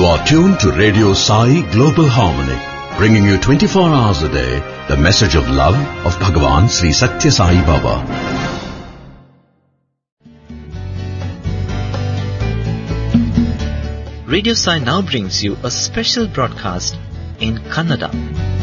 are tuned to Radio Sai Global Harmony, bringing you 24 hours a day the message of love of Bhagavan Sri Satya Sai Baba. Radio Sai now brings you a special broadcast in Kannada.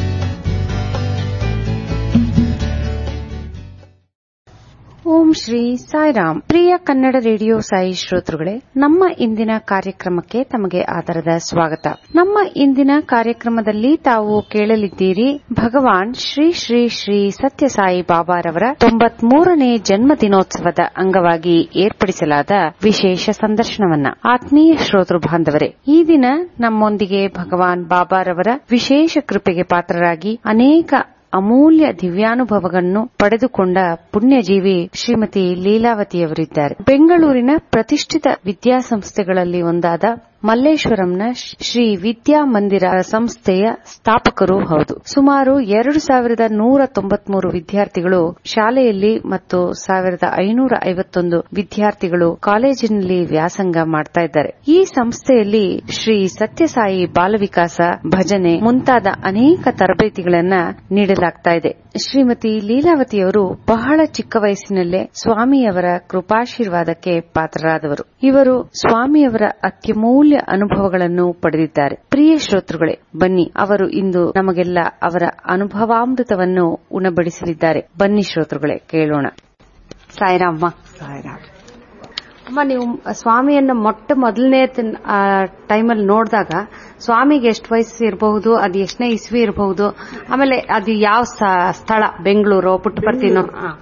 Om Shri Sairam ಪ್ರಿಯ Kannada radio Sai ಶ್ರೋತೃಗಳೇ ನಮ್ಮ ಇಂದಿನ ಕಾರ್ಯಕ್ರಮಕ್ಕೆ ತಮಗೆ ಆದರದ ಸ್ವಾಗತ ನಮ್ಮ ಇಂದಿನ ಕಾರ್ಯಕ್ರಮದಲ್ಲಿ ತಾವು ಕೇಳಲಿದ್ದೀರಿ ಭಗವಾನ್ ಶ್ರೀ ಶ್ರೀ ಶ್ರೀ ಸತ್ಯ ಸಾಯಿ ಬಾಬಾರವರ ತೊಂಬತ್ಮೂರನೇ ಜನ್ಮ ದಿನೋತ್ಸವದ ಅಂಗವಾಗಿ ಏರ್ಪಡಿಸಲಾದ ವಿಶೇಷ ಸಂದರ್ಶನವನ್ನ ಆತ್ಮೀಯ ಶ್ರೋತೃ ಬಾಂಧವರೇ ಈ ದಿನ ನಮ್ಮೊಂದಿಗೆ ಭಗವಾನ್ ಬಾಬಾರವರ ವಿಶೇಷ ಕೃಪೆಗೆ ಪಾತ್ರರಾಗಿ ಅನೇಕ ಅಮೂಲ್ಯ ದಿವ್ಯಾನುಭವಗಳನ್ನು ಪಡೆದುಕೊಂಡ ಪುಣ್ಯಜೀವಿ ಶ್ರೀಮತಿ ಲೀಲಾವತಿಯವರಿದ್ದಾರೆ ಬೆಂಗಳೂರಿನ ಪ್ರತಿಷ್ಠಿತ ವಿದ್ಯಾಸಂಸ್ಥೆಗಳಲ್ಲಿ ಒಂದಾದ ಮಲ್ಲೇಶ್ವರಂನ ಶ್ರೀ ವಿದ್ಯಾ ಮಂದಿರ ಸಂಸ್ಥೆಯ ಸ್ಥಾಪಕರೂ ಹೌದು ಸುಮಾರು ಎರಡು ಸಾವಿರದ ನೂರ ತೊಂಬತ್ಮೂರು ವಿದ್ಯಾರ್ಥಿಗಳು ಶಾಲೆಯಲ್ಲಿ ಮತ್ತು ಸಾವಿರದ ಐನೂರ ಐವತ್ತೊಂದು ವಿದ್ಯಾರ್ಥಿಗಳು ಕಾಲೇಜಿನಲ್ಲಿ ವ್ಯಾಸಂಗ ಮಾಡ್ತಾ ಇದ್ದಾರೆ ಈ ಸಂಸ್ಥೆಯಲ್ಲಿ ಶ್ರೀ ಸತ್ಯಸಾಯಿ ಬಾಲವಿಕಾಸ ಭಜನೆ ಮುಂತಾದ ಅನೇಕ ತರಬೇತಿಗಳನ್ನ ನೀಡಲಾಗ್ತಾ ಇದೆ ಶ್ರೀಮತಿ ಲೀಲಾವತಿಯವರು ಬಹಳ ಚಿಕ್ಕ ವಯಸ್ಸಿನಲ್ಲೇ ಸ್ವಾಮಿಯವರ ಕೃಪಾಶೀರ್ವಾದಕ್ಕೆ ಪಾತ್ರರಾದವರು ಇವರು ಸ್ವಾಮಿಯವರ ಅತ್ಯಮೂಲ್ಯ ಅನುಭವಗಳನ್ನು ಪಡೆದಿದ್ದಾರೆ ಪ್ರಿಯ ಶ್ರೋತೃಗಳೇ ಬನ್ನಿ ಅವರು ಇಂದು ನಮಗೆಲ್ಲ ಅವರ ಅನುಭವಾಮೃತವನ್ನು ಉಣಬಡಿಸಲಿದ್ದಾರೆ ಬನ್ನಿ ಶ್ರೋತೃಗಳೇ ಕೇಳೋಣ ಸಾಯಿರಾಮ ಸಾಯಿರಾಮ್ ಅಮ್ಮ ನೀವು ಸ್ವಾಮಿಯನ್ನ ಮೊಟ್ಟ ಮೊದಲನೇ ಟೈಮಲ್ಲಿ ನೋಡಿದಾಗ ಸ್ವಾಮಿಗೆ ಎಷ್ಟು ವಯಸ್ಸು ಇರಬಹುದು ಅದು ಎಷ್ಟನೇ ಇಸ್ವಿ ಇರಬಹುದು ಆಮೇಲೆ ಅದು ಯಾವ ಸ್ಥಳ ಬೆಂಗಳೂರು ಪುಟ್ಟಪರ್ತಿನೋ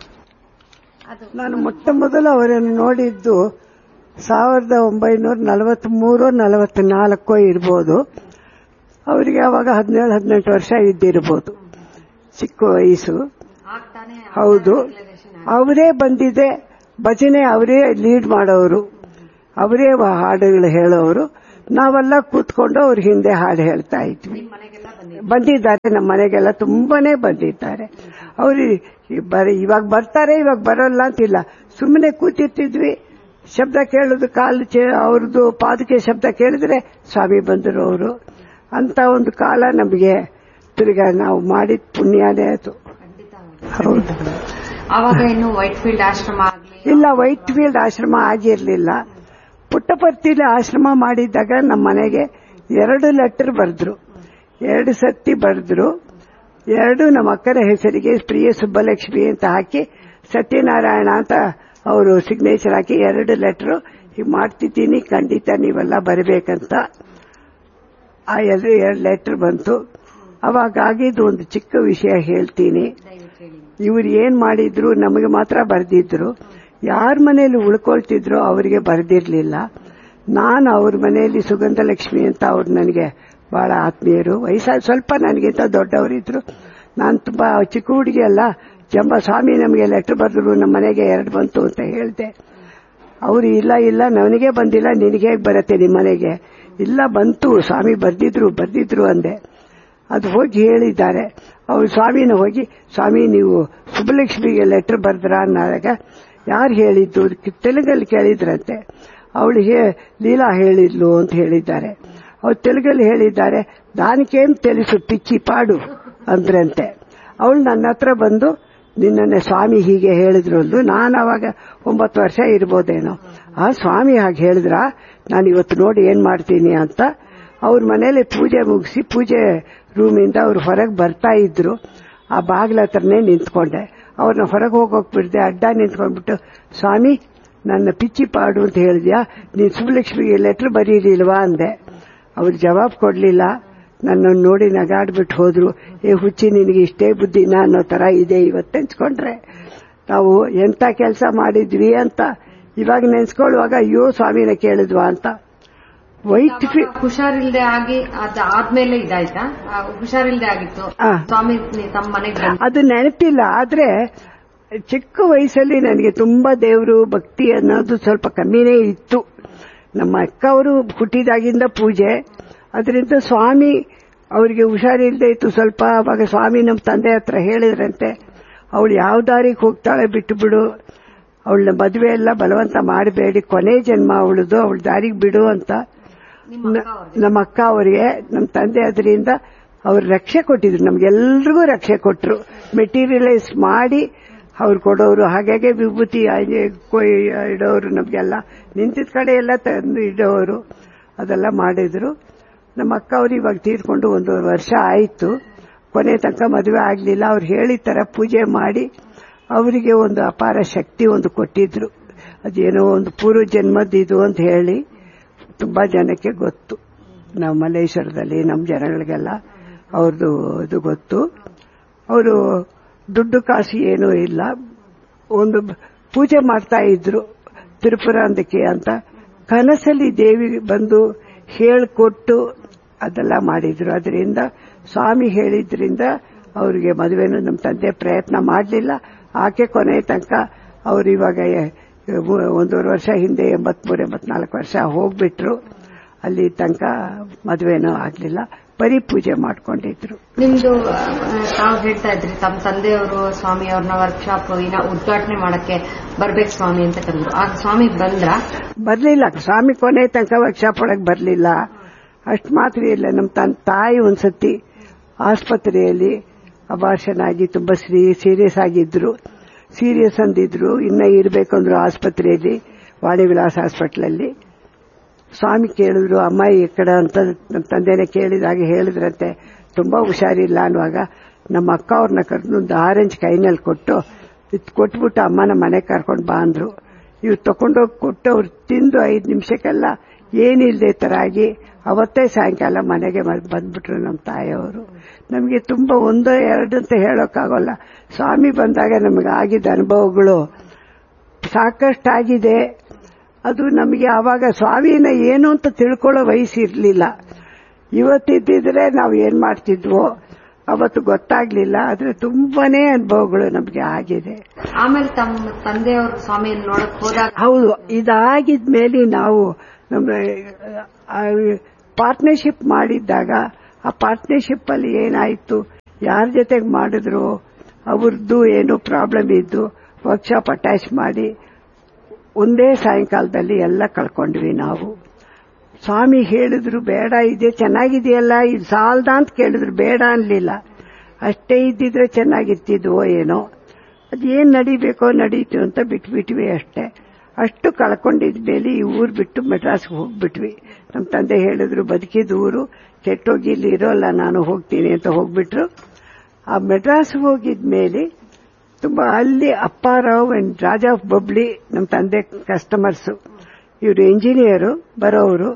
ನಾನು ಮೊಟ್ಟ ಮೊದಲು ಅವರನ್ನು ನೋಡಿದ್ದು ಸಾವಿರದ ಒಂಬೈನೂರ ನಲವತ್ಮೂರು ನಲವತ್ನಾಲ್ಕೋ ಇರ್ಬೋದು ಅವರಿಗೆ ಅವಾಗ ಹದಿನೇಳು ಹದಿನೆಂಟು ವರ್ಷ ಇದ್ದಿರ್ಬೋದು ಚಿಕ್ಕ ವಯಸ್ಸು ಹೌದು ಅವರೇ ಬಂದಿದೆ ಭಜನೆ ಅವರೇ ಲೀಡ್ ಮಾಡೋರು ಅವರೇ ಹಾಡುಗಳು ಹೇಳೋರು ನಾವೆಲ್ಲ ಕೂತ್ಕೊಂಡು ಅವ್ರ ಹಿಂದೆ ಹಾಡು ಹೇಳ್ತಾ ಇದ್ವಿ ಬಂದಿದ್ದಾರೆ ನಮ್ಮ ಮನೆಗೆಲ್ಲ ತುಂಬಾನೇ ಬಂದಿದ್ದಾರೆ ಅವರು ಇವಾಗ ಬರ್ತಾರೆ ಇವಾಗ ಬರೋಲ್ಲ ಅಂತಿಲ್ಲ ಸುಮ್ಮನೆ ಕೂತಿರ್ತಿದ್ವಿ ಶಬ್ದ ಕೇಳೋದು ಕಾಲು ಅವ್ರದ್ದು ಪಾದಕೆ ಶಬ್ದ ಕೇಳಿದ್ರೆ ಸ್ವಾಮಿ ಬಂದರು ಅವರು ಅಂತ ಒಂದು ಕಾಲ ನಮಗೆ ತಿರ್ಗಾ ನಾವು ಮಾಡಿದ ಪುಣ್ಯನೇ ಅದು ಹೌದು ಅವಾಗ ಇನ್ನು ವೈಟ್ ಫೀಲ್ಡ್ ಆಶ್ರಮ ಇಲ್ಲ ವೈಟ್ ಫೀಲ್ಡ್ ಆಶ್ರಮ ಆಗಿರ್ಲಿಲ್ಲ ಪುಟ್ಟಪರ್ತಿಲಿ ಆಶ್ರಮ ಮಾಡಿದ್ದಾಗ ನಮ್ಮ ಮನೆಗೆ ಎರಡು ಲೆಟರ್ ಬರೆದ್ರು ಎರಡು ಸತಿ ಬರೆದ್ರು ಎರಡು ನಮ್ಮ ಅಕ್ಕನ ಹೆಸರಿಗೆ ಪ್ರಿಯ ಸುಬ್ಬಲಕ್ಷ್ಮಿ ಅಂತ ಹಾಕಿ ಸತ್ಯನಾರಾಯಣ ಅಂತ ಅವರು ಸಿಗ್ನೇಚರ್ ಹಾಕಿ ಎರಡು ಲೆಟರ್ ಹೀಗೆ ಮಾಡ್ತಿದ್ದೀನಿ ಖಂಡಿತ ನೀವೆಲ್ಲ ಬರಬೇಕಂತ ಆ ಎರಡು ಎರಡು ಲೆಟರ್ ಬಂತು ಅವಾಗ ಆಗಿದ್ದು ಒಂದು ಚಿಕ್ಕ ವಿಷಯ ಹೇಳ್ತೀನಿ ಇವ್ರು ಏನ್ ಮಾಡಿದ್ರು ನಮಗೆ ಮಾತ್ರ ಬರೆದಿದ್ರು ಯಾರ ಮನೆಯಲ್ಲಿ ಉಳ್ಕೊಳ್ತಿದ್ರು ಅವರಿಗೆ ಬರೆದಿರ್ಲಿಲ್ಲ ನಾನು ಅವ್ರ ಮನೆಯಲ್ಲಿ ಸುಗಂಧ ಲಕ್ಷ್ಮಿ ಅಂತ ಅವ್ರು ನನಗೆ ಬಹಳ ಆತ್ಮೀಯರು ವಯಸ್ಸಾದ ಸ್ವಲ್ಪ ನನಗಿಂತ ದೊಡ್ಡವರಿದ್ರು ನಾನು ತುಂಬಾ ಚಿಕ್ಕ ಹುಡುಗಿ ಅಲ್ಲ ಜಂಬ ಸ್ವಾಮಿ ನಮಗೆ ಲೆಟರ್ ಬರೆದ್ರು ನಮ್ಮ ಮನೆಗೆ ಎರಡು ಬಂತು ಅಂತ ಹೇಳಿದೆ ಅವರು ಇಲ್ಲ ಇಲ್ಲ ನನಗೆ ಬಂದಿಲ್ಲ ನಿನಗೆ ಬರುತ್ತೆ ನಿಮ್ಮ ಮನೆಗೆ ಇಲ್ಲ ಬಂತು ಸ್ವಾಮಿ ಬರ್ದಿದ್ರು ಬರ್ದಿದ್ರು ಅಂದೆ ಅದು ಹೋಗಿ ಹೇಳಿದ್ದಾರೆ ಅವ್ರು ಸ್ವಾಮಿನ ಹೋಗಿ ಸ್ವಾಮಿ ನೀವು ಸುಬ್ಬಲಕ್ಷ್ಮಿಗೆ ಲೆಟರ್ ಬರ್ದ್ರ ಅನ್ನೋದಾಗ ಯಾರು ಹೇಳಿದ್ದು ತೆಲುಗಲ್ಲಿ ಕೇಳಿದ್ರಂತೆ ಅವಳಿಗೆ ಲೀಲಾ ಹೇಳಿದ್ಲು ಅಂತ ಹೇಳಿದ್ದಾರೆ ಅವ್ರು ತೆಲುಗಲ್ಲಿ ಹೇಳಿದ್ದಾರೆ ದಾನಿಕೇನ್ ತಿಳಿಸು ಪಿಚ್ಚಿ ಪಾಡು ಅಂದ್ರಂತೆ ಅವಳು ನನ್ನ ಹತ್ರ ಬಂದು ನಿನ್ನೆ ಸ್ವಾಮಿ ಹೀಗೆ ಹೇಳಿದ್ರು ಅಂದು ನಾನು ಅವಾಗ ಒಂಬತ್ತು ವರ್ಷ ಇರ್ಬೋದೇನೋ ಆ ಸ್ವಾಮಿ ಹಾಗೆ ಹೇಳಿದ್ರ ನಾನು ಇವತ್ತು ನೋಡಿ ಏನ್ ಮಾಡ್ತೀನಿ ಅಂತ ಅವ್ರ ಮನೇಲಿ ಪೂಜೆ ಮುಗಿಸಿ ಪೂಜೆ ರೂಮಿಂದ ಅವ್ರು ಹೊರಗೆ ಬರ್ತಾ ಇದ್ರು ಆ ಬಾಗ್ಲ ಹತ್ರನೇ ನಿಂತ್ಕೊಂಡೆ ಅವ್ರನ್ನ ಹೊರಗೆ ಹೋಗೋಕ್ ಬಿಡ್ದೆ ಅಡ್ಡ ನಿಂತ್ಕೊಂಡ್ಬಿಟ್ಟು ಸ್ವಾಮಿ ನನ್ನ ಪಿಚ್ಚಿ ಪಾಡು ಅಂತ ಹೇಳಿದ್ಯಾ ನೀನ್ ಸುಬ್ಬಲಕ್ಷ್ಮಿಗೆ ಲೆಟರ್ ಬರೀಲಿಲ್ವಾ ಅಂದೆ ಅವ್ರು ಜವಾಬ್ ಕೊಡ್ಲಿಲ್ಲ ನನ್ನನ್ನು ನೋಡಿ ನಗಾಡ್ಬಿಟ್ಟು ಹೋದ್ರು ಏ ಹುಚ್ಚಿ ನಿನಗೆ ಇಷ್ಟೇ ಬುದ್ಧಿನ ಅನ್ನೋ ತರ ಇದೆ ಇವತ್ತು ನೆನ್ಸ್ಕೊಂಡ್ರೆ ನಾವು ಎಂತ ಕೆಲಸ ಮಾಡಿದ್ವಿ ಅಂತ ಇವಾಗ ನೆನ್ಸ್ಕೊಳ್ಳುವಾಗ ಅಯ್ಯೋ ಸ್ವಾಮಿನ ಕೇಳಿದ್ವಾ ಅಂತ ವೈಟ್ ಹುಷಾರಿಲ್ದೆ ಆಗಿ ಆದ್ಮೇಲೆ ಇದಾಯ್ತಾ ಹುಷಾರಿಲ್ದೆ ಆಗಿತ್ತು ಸ್ವಾಮಿ ತಮ್ಮ ಮನೆಗೆ ಅದು ನೆನಪಿಲ್ಲ ಆದ್ರೆ ಚಿಕ್ಕ ವಯಸ್ಸಲ್ಲಿ ನನಗೆ ತುಂಬಾ ದೇವರು ಭಕ್ತಿ ಅನ್ನೋದು ಸ್ವಲ್ಪ ಕಮ್ಮಿನೇ ಇತ್ತು ನಮ್ಮ ಅಕ್ಕ ಅವರು ಹುಟ್ಟಿದಾಗಿಂದ ಪೂಜೆ ಅದರಿಂದ ಸ್ವಾಮಿ ಅವರಿಗೆ ಹುಷಾರಿಲ್ಲದೆ ಇತ್ತು ಸ್ವಲ್ಪ ಅವಾಗ ಸ್ವಾಮಿ ನಮ್ಮ ತಂದೆ ಹತ್ರ ಹೇಳಿದ್ರಂತೆ ಅವಳು ಯಾವ ದಾರಿಗೆ ಹೋಗ್ತಾಳೆ ಬಿಟ್ಟು ಬಿಡು ಅವಳನ್ನ ಮದುವೆ ಎಲ್ಲ ಬಲವಂತ ಮಾಡಬೇಡಿ ಕೊನೆ ಜನ್ಮ ಅವಳದು ಅವಳ ದಾರಿಗೆ ಬಿಡು ಅಂತ ನ- ನಮ್ಮ ಅಕ್ಕ ಅವರಿಗೆ ನಮ್ಮ ತಂದೆ ಅದರಿಂದ ಅವ್ರು ರಕ್ಷೆ ಕೊಟ್ಟಿದ್ರು ನಮ್ಗೆಲ್ರಿಗೂ ರಕ್ಷೆ ಕೊಟ್ಟರು ಮೆಟೀರಿಯಲೈಸ್ ಮಾಡಿ ಅವ್ರು ಕೊಡೋರು ಹಾಗಾಗಿ ವಿಭೂತಿ ಆಂಜ- ಕೊಯ್ ಇಡೋರು ನಮ್ಗೆಲ್ಲ ನಿಂತಿದ್ದ ಕಡೆ ಎಲ್ಲ ತಂದು ಇಡೋರು ಅದೆಲ್ಲ ಮಾಡಿದ್ರು ನಮ್ಮ ಅಕ್ಕ ಅವ್ರು ಇವಾಗ ತೀರ್ಕೊಂಡು ಒಂದೂವರೆ ವರ್ಷ ಆಯಿತು ಕೊನೆ ತನಕ ಮದುವೆ ಆಗಲಿಲ್ಲ ಅವ್ರು ಹೇಳಿದ ಥರ ಪೂಜೆ ಮಾಡಿ ಅವರಿಗೆ ಒಂದು ಅಪಾರ ಶಕ್ತಿ ಒಂದು ಕೊಟ್ಟಿದ್ರು ಅದೇನೋ ಒಂದು ಪೂರ್ವ ಜನ್ಮದ್ದು ಅಂತ ಹೇಳಿ ತುಂಬಾ ಜನಕ್ಕೆ ಗೊತ್ತು ನಾವು ಮಲ್ಲೇಶ್ವರದಲ್ಲಿ ನಮ್ಮ ಜನಗಳಿಗೆಲ್ಲ ಅವ್ರದ್ದು ಇದು ಗೊತ್ತು ಅವರು ದುಡ್ಡು ಕಾಸು ಏನೂ ಇಲ್ಲ ಒಂದು ಪೂಜೆ ಮಾಡ್ತಾ ಇದ್ರು ತಿರುಪುರಾಂದಕ್ಕೆ ಅಂತ ಕನಸಲ್ಲಿ ದೇವಿ ಬಂದು ಹೇಳ್ಕೊಟ್ಟು ಅದೆಲ್ಲ ಮಾಡಿದ್ರು ಅದರಿಂದ ಸ್ವಾಮಿ ಹೇಳಿದ್ರಿಂದ ಅವರಿಗೆ ಮದುವೆನೂ ನಮ್ಮ ತಂದೆ ಪ್ರಯತ್ನ ಮಾಡಲಿಲ್ಲ ಆಕೆ ಕೊನೆ ತನಕ ಅವ್ರು ಇವಾಗ ಎ- ಒಂದೂವರೆ ವರ್ಷ ಹಿಂದೆ ಎಂಬತ್ಮೂರು ಎಂಬತ್ನಾಲ್ಕು ವರ್ಷ ಹೋಗ್ಬಿಟ್ರು ಅಲ್ಲಿ ತನಕ ಮದುವೆನೂ ಆಗಲಿಲ್ಲ ಬರೀ ಪೂಜೆ ಮಾಡ್ಕೊಂಡಿದ್ರು ನಿಮ್ದು ಆ, ತಾವು ಹೇಳ್ತಾ ಇದ್ರಿ ತಮ್ಮ ತಂದೆಯವರು ಸ್ವಾಮಿ ಅವ್ರನ್ನ ವರ್ಕ್ಶಾಪ್ ಇನ್ನ ಉದ್ಘಾಟನೆ ಮಾಡಕ್ಕೆ ಬರ್ಬೇಕು ಸ್ವಾಮಿ ಅಂತ ಕರೆದ್ರು ಆಗ ಸ್ವಾಮಿ ಬಂದ್ರ ಬರ್ಲಿಲ್ಲ ಸ್ವಾಮಿ ಕೊನೆ ತನಕ ವರ್ಕ್ಶಾಪ್ ಒಳಗೆ ಬರಲಿಲ್ಲ ಅಷ್ಟು ಮಾತ್ರ ಇಲ್ಲ ನಮ್ಮ ತನ್ನ ತಾಯಿ ಒಂದ್ಸತಿ ಆಸ್ಪತ್ರೆಯಲ್ಲಿ ಅಭಾಷಣ ಆಗಿ ತುಂಬಾ ಸೀ ಸೀರಿಯಸ್ ಆಗಿದ್ರು ಸೀರಿಯಸ್ ಅಂದಿದ್ರು ಇನ್ನ ಇರಬೇಕಂದ್ರು ಆಸ್ಪತ್ರೆಯಲ್ಲಿ ವಾಣಿ ವಿಲಾಸ್ ಹಾಸ್ಪಿಟ್ಲಲ್ಲಿ ಸ್ವಾಮಿ ಕೇಳಿದ್ರು ಅಮ್ಮ ಈ ಕಡೆ ಅಂತ ನಮ್ಮ ತಂದೆನೇ ಕೇಳಿದಾಗ ಹೇಳಿದ್ರಂತೆ ತುಂಬಾ ಹುಷಾರಿಲ್ಲ ಅನ್ನುವಾಗ ನಮ್ಮ ಅಕ್ಕ ಅವ್ರನ್ನ ಕರೆದು ಒಂದು ಆರೆಂಜ್ ಕೈನಲ್ಲಿ ಕೊಟ್ಟು ಇದು ಕೊಟ್ಬಿಟ್ಟು ಅಮ್ಮನ ಮನೆಗೆ ಕರ್ಕೊಂಡು ಬಾ ಅಂದ್ರು ಇವ್ರು ತಗೊಂಡೋಗಿ ಕೊಟ್ಟು ಅವ್ರು ತಿಂದು ಐದು ನಿಮಿಷಕ್ಕೆಲ್ಲ ಏನಿಲ್ಲದೆ ತರ ಆಗಿ ಅವತ್ತೇ ಸಾಯಂಕಾಲ ಮನೆಗೆ ಮ- ಬಂದ್ಬಿಟ್ರು ನಮ್ಮ ತಾಯಿಯವರು ನಮಗೆ ತುಂಬಾ ಒಂದು ಎರಡು ಅಂತ ಹೇಳೋಕ್ಕಾಗೋಲ್ಲ ಸ್ವಾಮಿ ಬಂದಾಗ ನಮಗೆ ಆಗಿದ್ದ ಅನುಭವಗಳು ಸಾಕಷ್ಟಾಗಿದೆ ಅದು ನಮಗೆ ಆವಾಗ ಸ್ವಾಮಿನ ಏನು ಅಂತ ತಿಳ್ಕೊಳ್ಳೋ ವಯಸ್ಸು ಇರಲಿಲ್ಲ ಇವತ್ತಿದ್ದಿದ್ರೆ ನಾವು ಏನ್ ಮಾಡ್ತಿದ್ವೋ ಅವತ್ತು ಗೊತ್ತಾಗ್ಲಿಲ್ಲ ಆದ್ರೆ ತುಂಬಾನೇ ಅನುಭವಗಳು ನಮಗೆ ಆಗಿದೆ ಆಮೇಲೆ ತಮ್ಮ ತಂದೆಯವರು ಸ್ವಾಮಿಯನ್ನು ನೋಡಕ್ ಹೋದಾಗ ಹೌದು ಇದಾಗಿದ್ಮೇಲೆ ನಾವು ನಮ್ಮ ಪಾರ್ಟ್ನರ್ಶಿಪ್ ಮಾಡಿದ್ದಾಗ ಆ ಪಾರ್ಟ್ನರ್ಶಿಪ್ ಅಲ್ಲಿ ಏನಾಯ್ತು ಯಾರ ಜೊತೆಗೆ ಮಾಡಿದ್ರು ಅವ್ರದ್ದು ಏನು ಪ್ರಾಬ್ಲಮ್ ಇದ್ದು ವರ್ಕ್ಶಾಪ್ ಅಟ್ಯಾಚ್ ಮಾಡಿ ಒಂದೇ ಸಾಯಂಕಾಲದಲ್ಲಿ ಎಲ್ಲ ಕಳ್ಕೊಂಡ್ವಿ ನಾವು ಸ್ವಾಮಿ ಹೇಳಿದ್ರು ಬೇಡ ಇದೆ ಚೆನ್ನಾಗಿದೆಯಲ್ಲ ಇದು ಸಾಲ್ದ ಅಂತ ಕೇಳಿದ್ರು ಬೇಡ ಅನ್ಲಿಲ್ಲ ಅಷ್ಟೇ ಇದ್ದಿದ್ರೆ ಚೆನ್ನಾಗಿರ್ತಿದ್ವೋ ಏನೋ ಅದೇನ್ ನಡಿಬೇಕೋ ನಡೀತು ಅಂತ ಬಿಟ್ಬಿಟ್ವಿ ಅಷ್ಟೇ ಅಷ್ಟು ಕಳ್ಕೊಂಡಿದ್ಮೇಲೆ ಈ ಊರು ಬಿಟ್ಟು ಮೆಡ್ರಾಸ್ಗೆ ಹೋಗ್ಬಿಟ್ವಿ ನಮ್ಮ ತಂದೆ ಹೇಳಿದ್ರು ಬದುಕಿದ ಊರು ಕೆಟ್ಟೋಗಿ ಇಲ್ಲಿ ಇರೋಲ್ಲ ನಾನು ಹೋಗ್ತೀನಿ ಅಂತ ಹೋಗ್ಬಿಟ್ರು ಆ ಮೆಡ್ರಾಸ್ ಹೋಗಿದ್ಮೇಲೆ ತುಂಬಾ ಅಲ್ಲಿ ಅಪ್ಪಾರಾವ್ ಅಂಡ್ ರಾಜಾ ಬಬ್ಲಿ ನಮ್ಮ ತಂದೆ ಕಸ್ಟಮರ್ಸ್ ಇವರು ಇಂಜಿನಿಯರು ಬರೋರು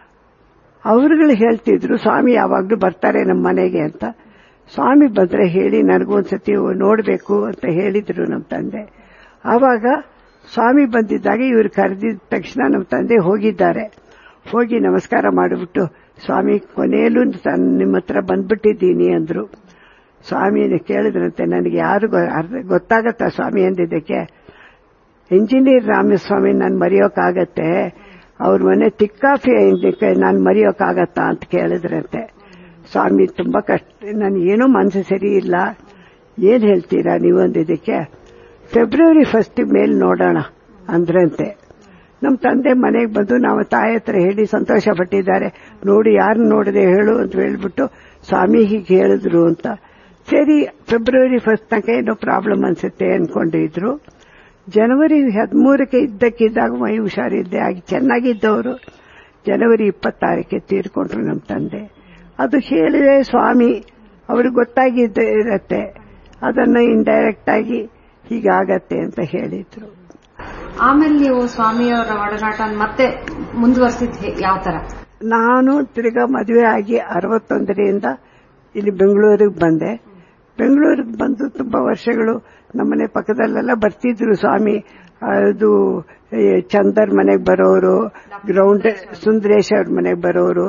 ಅವರುಗಳು ಹೇಳ್ತಿದ್ರು ಸ್ವಾಮಿ ಯಾವಾಗ್ಲೂ ಬರ್ತಾರೆ ನಮ್ಮ ಮನೆಗೆ ಅಂತ ಸ್ವಾಮಿ ಬಂದ್ರೆ ಹೇಳಿ ನನಗೂ ಒಂದ್ಸತಿ ನೋಡಬೇಕು ಅಂತ ಹೇಳಿದ್ರು ನಮ್ಮ ತಂದೆ ಆವಾಗ ಸ್ವಾಮಿ ಬಂದಿದ್ದಾಗ ಇವರು ಕರೆದಿದ ತಕ್ಷಣ ನಮ್ಮ ತಂದೆ ಹೋಗಿದ್ದಾರೆ ಹೋಗಿ ನಮಸ್ಕಾರ ಮಾಡಿಬಿಟ್ಟು ಸ್ವಾಮಿ ಕೊನೆಯಲ್ಲೂ ತನ್- ನಿಮ್ಮ ಹತ್ರ ಬಂದ್ಬಿಟ್ಟಿದ್ದೀನಿ ಅಂದ್ರು ಸ್ವಾಮಿನ ಕೇಳಿದ್ರಂತೆ ನನಗೆ ಯಾರು ಗೊ- ಅರ್ಥ ಗೊತ್ತಾಗತ್ತಾ ಸ್ವಾಮಿ ಅಂದಿದ್ದಕ್ಕೆ ಇಂಜಿನಿಯರ್ ರಾಮಸ್ವಾಮಿ ನಾನು ಮರೆಯೋಕ್ಕಾಗತ್ತೆ ಅವ್ರ ಮನೆ ತಿಕ್ಕಾಫಿ ನಾನು ಮರೆಯೋಕ್ಕಾಗತ್ತಾ ಅಂತ ಕೇಳಿದ್ರಂತೆ ಸ್ವಾಮಿ ತುಂಬಾ ಕಷ್ಟ ನನಗೇನೋ ಮನಸ್ಸು ಸರಿ ಇಲ್ಲ ಏನ್ ಹೇಳ್ತೀರಾ ನೀವು ಅಂದಿದ್ದಕ್ಕೆ ಫೆಬ್ರವರಿ ಫಸ್ಟ್ ಮೇಲ್ ನೋಡೋಣ ಅಂದ್ರಂತೆ ನಮ್ಮ ತಂದೆ ಮನೆಗೆ ಬಂದು ನಾವು ತಾಯಿ ಹತ್ರ ಹೇಳಿ ಸಂತೋಷ ಪಟ್ಟಿದ್ದಾರೆ ನೋಡಿ ಯಾರು ನೋಡಿದೆ ಹೇಳು ಅಂತ ಹೇಳ್ಬಿಟ್ಟು ಸ್ವಾಮಿ ಹೀಗೆ ಹೇಳಿದ್ರು ಅಂತ ಸರಿ ಫೆಬ್ರವರಿ ಫಸ್ಟ್ ತನಕ ಏನೋ ಪ್ರಾಬ್ಲಮ್ ಅನ್ಸುತ್ತೆ ಅನ್ಕೊಂಡಿದ್ರು ಜನವರಿ ಹದಿಮೂರಕ್ಕೆ ಇದ್ದಕ್ಕಿದ್ದಾಗ ಮೈ ಹುಷಾರಿದ್ದೆ ಆಗಿ ಚೆನ್ನಾಗಿದ್ದವರು ಜನವರಿ ಇಪ್ಪತ್ತಾರಕ್ಕೆ ತೀರ್ಕೊಂಡ್ರು ನಮ್ಮ ತಂದೆ ಅದು ಹೇಳಿದೆ ಸ್ವಾಮಿ ಅವ್ರಿಗೆ ಗೊತ್ತಾಗಿದ್ದ ಇರತ್ತೆ ಅದನ್ನ ಇಂಡೈರೆಕ್ಟ್ ಆಗಿ ಹೀಗಾಗತ್ತೆ ಅಂತ ಹೇಳಿದ್ರು ಆಮೇಲೆ ನೀವು ಸ್ವಾಮಿಯವರ ಒಡನಾಟ ಮತ್ತೆ ಮುಂದುವರ್ಸಿದ್ ಯಾವ ತರ ನಾನು ತಿರ್ಗಾ ಮದುವೆ ಆಗಿ ಅರವತ್ತೊಂದರಿಂದ ಇಲ್ಲಿ ಬೆಂಗಳೂರಿಗೆ ಬಂದೆ ಬೆಂಗಳೂರಿಗೆ ಬಂದು ತುಂಬಾ ವರ್ಷಗಳು ನಮ್ಮನೆ ಪಕ್ಕದಲ್ಲೆಲ್ಲ ಬರ್ತಿದ್ರು ಸ್ವಾಮಿ ಅದು ಈ ಚಂದರ್ ಮನೆಗೆ ಬರೋರು ಗ್ರೌಂಡ್ ಸುಂದರೇಶ್ ಅವ್ರ ಮನೆಗೆ ಬರೋರು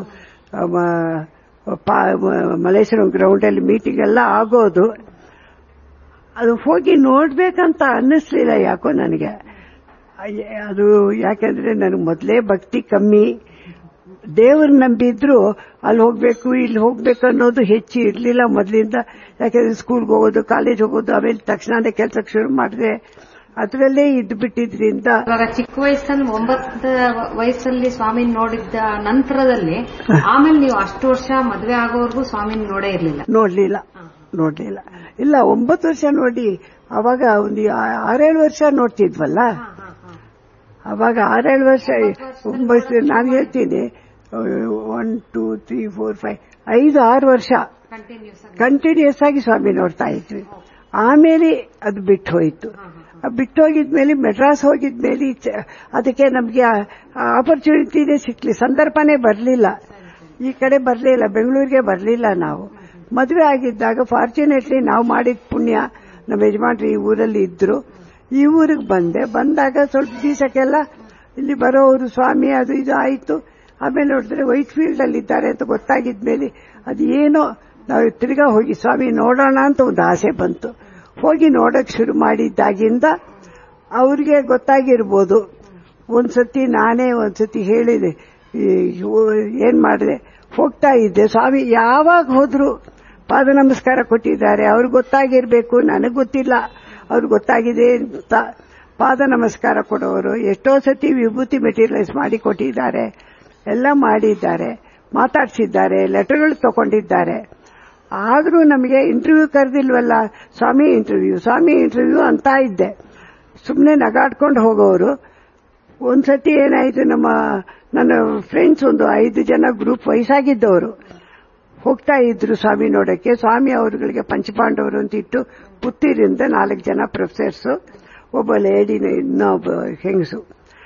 ಮಲೇಶ್ವರಂ ಗ್ರೌಂಡಲ್ಲಿ ಮೀಟಿಂಗ್ ಎಲ್ಲ ಆಗೋದು ಅದು ಹೋಗಿ ನೋಡ್ಬೇಕಂತ ಅನ್ನಿಸ್ಲಿಲ್ಲ ಯಾಕೋ ನನಗೆ ಅಯ್ಯ, ಅದು ಯಾಕಂದ್ರೆ ನನಗೆ ಮೊದಲೇ ಭಕ್ತಿ ಕಮ್ಮಿ ದೇವ್ರ ನಂಬಿದ್ರು ಅಲ್ಲಿ ಹೋಗ್ಬೇಕು ಇಲ್ಲಿ ಹೋಗ್ಬೇಕು ಅನ್ನೋದು ಹೆಚ್ಚು ಇರ್ಲಿಲ್ಲ ಮೊದಲಿಂದ ಯಾಕಂದ್ರೆ ಸ್ಕೂಲ್ಗೆ ಹೋಗೋದು ಕಾಲೇಜ್ ಹೋಗೋದು ಆಮೇಲೆ ತಕ್ಷಣನೇ ಕೆಲಸಕ್ಕೆ ಶುರು ಮಾಡಿದೆ ಅದರಲ್ಲೇ ಇದ್ದು ಬಿಟ್ಟಿದ್ರಿಂದ ಇವಾಗ ಚಿಕ್ಕ ವಯಸ್ಸಲ್ಲಿ ಒಂಬತ್ತು ವಯಸ್ಸಲ್ಲಿ ಸ್ವಾಮಿನ ನೋಡಿದ್ದ ನಂತರದಲ್ಲಿ ಆಮೇಲೆ ನೀವು ಅಷ್ಟು ವರ್ಷ ಮದುವೆ ಆಗೋವರೆಗೂ ಸ್ವಾಮಿನ ನೋಡೇ ಇರ್ಲಿಲ್ಲ ನೋಡ್ಲಿಲ್ಲ ನೋಡ್ಲಿಲ್ಲ ಇಲ್ಲ ಒಂಬತ್ತು ವರ್ಷ ನೋಡಿ ಅವಾಗ ಒಂದು ಆ- ಆರೇಳು ವರ್ಷ ನೋಡ್ತಿದ್ವಲ್ಲ ಅವಾಗ ಆರೇಳು ವರ್ಷ ಒಂಬತ್ತು ನಾನು ಹೇಳ್ತೀನಿ one two three four five ಐದು ಆರು ವರ್ಷ ಕಂಟಿನ್ಯೂಸ್ ಕಂಟಿನ್ಯೂಸ್ ಆಗಿ ಸ್ವಾಮಿ ನೋಡ್ತಾ ಇದ್ವಿ ಆಮೇಲೆ ಅದು ಬಿಟ್ಟು ಹೋಯಿತು ಬಿಟ್ಟು ಹೋಗಿದ್ಮೇಲೆ ಮೆಡ್ರಾಸ್ ಹೋಗಿದ್ಮೇಲೆ ಚ- ಅದಕ್ಕೆ ನಮಗೆ ಆಪರ್ಚುನಿಟಿನೇ ಸಿಕ್ಲಿ ಸಂದರ್ಭನೇ ಬರಲಿಲ್ಲ ಈ ಕಡೆ ಬರಲಿಲ್ಲ ಬೆಂಗಳೂರಿಗೆ ಬರಲಿಲ್ಲ ನಾವು ಮದುವೆ ಆಗಿದ್ದಾಗ ಫಾರ್ಚುನೇಟ್ಲಿ ನಾವು ಮಾಡಿದ ಪುಣ್ಯ ನಮ್ಮ ಯಜಮಾನ್ರು ಈ ಊರಲ್ಲಿ ಇದ್ರು ಈ ಊರಿಗೆ ಬಂದೆ ಬಂದಾಗ ಸ್ವಲ್ಪ ದಿವಸಕ್ಕೆಲ್ಲ ಇಲ್ಲಿ ಬರೋರು ಸ್ವಾಮಿ ಅದು ಇದು ಆಯಿತು ಆಮೇಲೆ ನೋಡಿದ್ರೆ ವೈಟ್ ಫೀಲ್ಡ್ ಅಲ್ಲಿ ಇದ್ದಾರೆ ಅಂತ ಗೊತ್ತಾಗಿದ್ಮೇಲೆ ಅದು ಏನೋ ನಾವು ತಿರ್ಗಾ ಹೋಗಿ ಸ್ವಾಮಿ ನೋಡೋಣ ಅಂತ ಒಂದು ಆಸೆ ಬಂತು ಹೋಗಿ ನೋಡಕ್ ಶುರು ಮಾಡಿದ್ದಾಗಿಂದ ಅವ್ರಿಗೆ ಗೊತ್ತಾಗಿರ್ಬೋದು ಒಂದ್ಸತಿ ನಾನೇ ಒಂದ್ಸತಿ ಹೇಳಿದೆ ಈ ಏನ್ ಮಾಡಿದೆ ಹೋಗ್ತಾ ಇದ್ದೆ ಸ್ವಾಮಿ ಯಾವಾಗ ಹೋದ್ರು ಪಾದ ನಮಸ್ಕಾರ ಕೊಟ್ಟಿದ್ದಾರೆ ಅವ್ರಿಗೆ ಗೊತ್ತಾಗಿರ್ಬೇಕು ನನಗೆ ಗೊತ್ತಿಲ್ಲ ಅವ್ರಿಗೆ ಗೊತ್ತಾಗಿದೆ ಅಂತ ಪಾದ ನಮಸ್ಕಾರ ಕೊಡೋರು ಎಷ್ಟೋ ಸತಿ ವಿಭೂತಿ ಮೆಟೀರಿಯಲ್ಸ್ ಮಾಡಿ ಕೊಟ್ಟಿದ್ದಾರೆ ಎಲ್ಲ ಮಾಡಿದ್ದಾರೆ ಮಾತಾಡ್ಸಿದ್ದಾರೆ ಲೆಟರ್ಗಳು ತಗೊಂಡಿದ್ದಾರೆ ಆದರೂ ನಮಗೆ ಇಂಟರ್ವ್ಯೂ ಕರೆದಿಲ್ವಲ್ಲ ಸ್ವಾಮಿ ಇಂಟರ್ವ್ಯೂ ಸ್ವಾಮಿ ಇಂಟರ್ವ್ಯೂ ಅಂತ ಇದ್ದೆ ಸುಮ್ಮನೆ ನಗಾಡ್ಕೊಂಡು ಹೋಗೋರು ಒಂದ್ಸತಿ ಏನಾಯ್ತು ನಮ್ಮ ನನ್ನ ಫ್ರೆಂಡ್ಸ್ ಒಂದು ಐದು ಜನ ಗ್ರೂಪ್ ವಯಸ್ಸಾಗಿದ್ದವರು ಹೋಗ್ತಾ ಇದ್ರು ಸ್ವಾಮಿ ನೋಡಕ್ಕೆ ಸ್ವಾಮಿ ಅವರುಗಳಿಗೆ ಪಂಚಪಾಂಡವರು ಅಂತ ಇಟ್ಟು ಪುತ್ತೂರಿಂದ ನಾಲ್ಕು ಜನ ಪ್ರೊಫೆಸರ್ಸ್ ಒಬ್ಬ ಲೇಡಿನ ಇನ್ನೊಬ್ಬ ಹೆಂಗಸು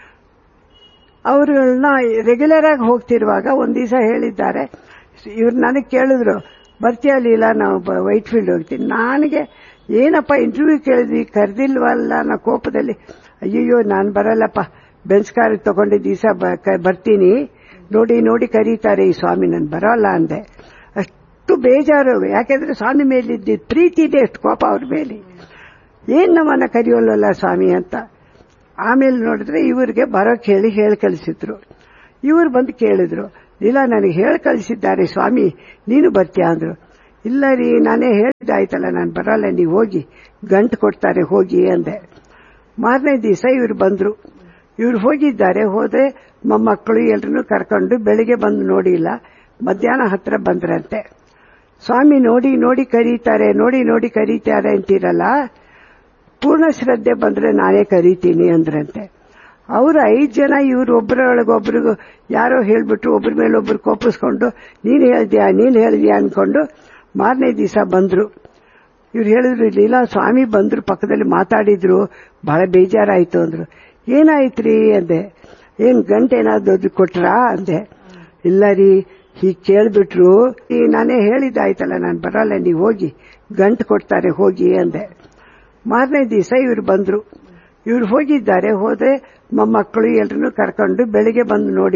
ಅವರುಗಳನ್ನ ರೆಗ್ಯುಲರ್ ಆಗಿ ಹೋಗ್ತಿರುವಾಗ ಒಂದ್ ದಿವಸ ಹೇಳಿದ್ದಾರೆ ಇವ್ರು ನನಗೆ ಕೇಳಿದ್ರು ಬರ್ತೀಯ ಲೀಲ ನಾವು ವೈಟ್ ಫೀಲ್ಡ್ ಹೋಗ್ತೀನಿ ನನಗೆ ಏನಪ್ಪ ಇಂಟರ್ವ್ಯೂ ಕೇಳಿದ್ವಿ ಕರೆದಿಲ್ವಲ್ಲ ನಾ ಕೋಪದಲ್ಲಿ ಅಯ್ಯಯ್ಯೋ ನಾನು ಬರಲ್ಲಪ್ಪ ಬೆನ್ಸ್ ಕಾರ್ ತಗೊಂಡು ದಿವಸ ಬರ್ತೀನಿ ನೋಡಿ ನೋಡಿ ಕರೀತಾರೆ ಈ ಸ್ವಾಮಿ ನಾನು ಬರೋಲ್ಲ ಅಂದೆ ಅಷ್ಟು ಬೇಜಾರು ಯಾಕೆಂದ್ರೆ ಸ್ವಾಮಿ ಮೇಲಿದ್ದ ಪ್ರೀತಿ ಇದೆ ಎಷ್ಟು ಕೋಪ ಅವ್ರ ಮೇಲೆ ಏನ್ ನಮ್ಮನ್ನ ಕರೆಯೋಲ್ಲಲ್ಲ ಸ್ವಾಮಿ ಅಂತ ಆಮೇಲೆ ನೋಡಿದ್ರೆ ಇವ್ರಿಗೆ ಬರೋಕ್ ಹೇಳಿ ಹೇಳಿ ಕಳಿಸಿದ್ರು ಇವ್ರು ಬಂದು ಕೇಳಿದ್ರು ಇಲ್ಲ ನನಗೆ ಹೇಳಿ ಕಳಿಸಿದ್ದಾರೆ ಸ್ವಾಮಿ ನೀನು ಬರ್ತೀಯಾ ಅಂದ್ರು ಇಲ್ಲ ರೀ ನಾನೇ ಹೇಳಿದ್ದಾಯ್ತಲ್ಲ ನಾನು ಬರಲ್ಲ ನೀವು ಹೋಗಿ ಗಂಟು ಕೊಡ್ತಾರೆ ಹೋಗಿ ಅಂದೆ ಮಾರನೇ ದಿವಸ ಇವ್ರು ಬಂದ್ರು ಇವ್ರು ಹೋಗಿದ್ದಾರೆ ಹೋದ್ರೆ ಮೊಮ್ಮಕ್ಕಳು ಎಲ್ರನ್ನೂ ಕರ್ಕೊಂಡು ಬೆಳಿಗ್ಗೆ ಬಂದು ನೋಡಿಲ್ಲ ಮಧ್ಯಾಹ್ನ ಹತ್ರ ಬಂದ್ರಂತೆ ಸ್ವಾಮಿ ನೋಡಿ ನೋಡಿ ಕರೀತಾರೆ ನೋಡಿ ನೋಡಿ ಕರೀತಾರೆ ಅಂತೀರಲ್ಲ ಪೂರ್ಣ ಶ್ರದ್ಧೆ ಬಂದ್ರೆ ನಾನೇ ಕರೀತೀನಿ ಅಂದ್ರಂತೆ ಅವರು ಐದು ಜನ ಇವ್ರು ಒಬ್ಬರೊಳಗೊಬ್ರಿಗೂ ಯಾರೋ ಹೇಳ್ಬಿಟ್ಟು ಒಬ್ಬರ ಮೇಲೆ ಒಬ್ರು ಕೋಪಿಸ್ಕೊಂಡು ನೀನ್ ಹೇಳ್ದ್ಯಾ ನೀನ್ ಹೇಳ್ದ್ಯಾ ಅನ್ಕೊಂಡು ಮಾರನೇ ದಿವಸ ಬಂದ್ರು ಇವ್ರು ಹೇಳಿದ್ರು ಲೀಲಾ ಸ್ವಾಮಿ ಬಂದ್ರು ಪಕ್ಕದಲ್ಲಿ ಮಾತಾಡಿದ್ರು ಬಹಳ ಬೇಜಾರಾಯ್ತು ಅಂದ್ರು ಏನಾಯ್ತ್ರಿ ಅಂದೆ ಏನ್ ಗಂಟೆ ಏನಾದ್ರು ಕೊಟ್ರಾ ಅಂದೆ ಇಲ್ಲ ರೀ ಹೀಗ್ ಕೇಳ್ಬಿಟ್ರು ಈ ನಾನೇ ಹೇಳಿದ್ದಾಯ್ತಲ್ಲ ನಾನು ಬರಲ್ಲ ನೀವು ಹೋಗಿ ಗಂಟು ಕೊಡ್ತಾರೆ ಹೋಗಿ ಅಂದೆ ಮಾರನೇ ದಿವಸ ಇವ್ರು ಬಂದ್ರು ಇವ್ರು ಹೋಗಿದ್ದಾರೆ ಹೋದ್ರೆ ಮೊಮ್ಮಕ್ಕಳು ಎಲ್ರನ್ನೂ ಕರ್ಕೊಂಡು ಬೆಳಿಗ್ಗೆ ಬಂದು ನೋಡಿ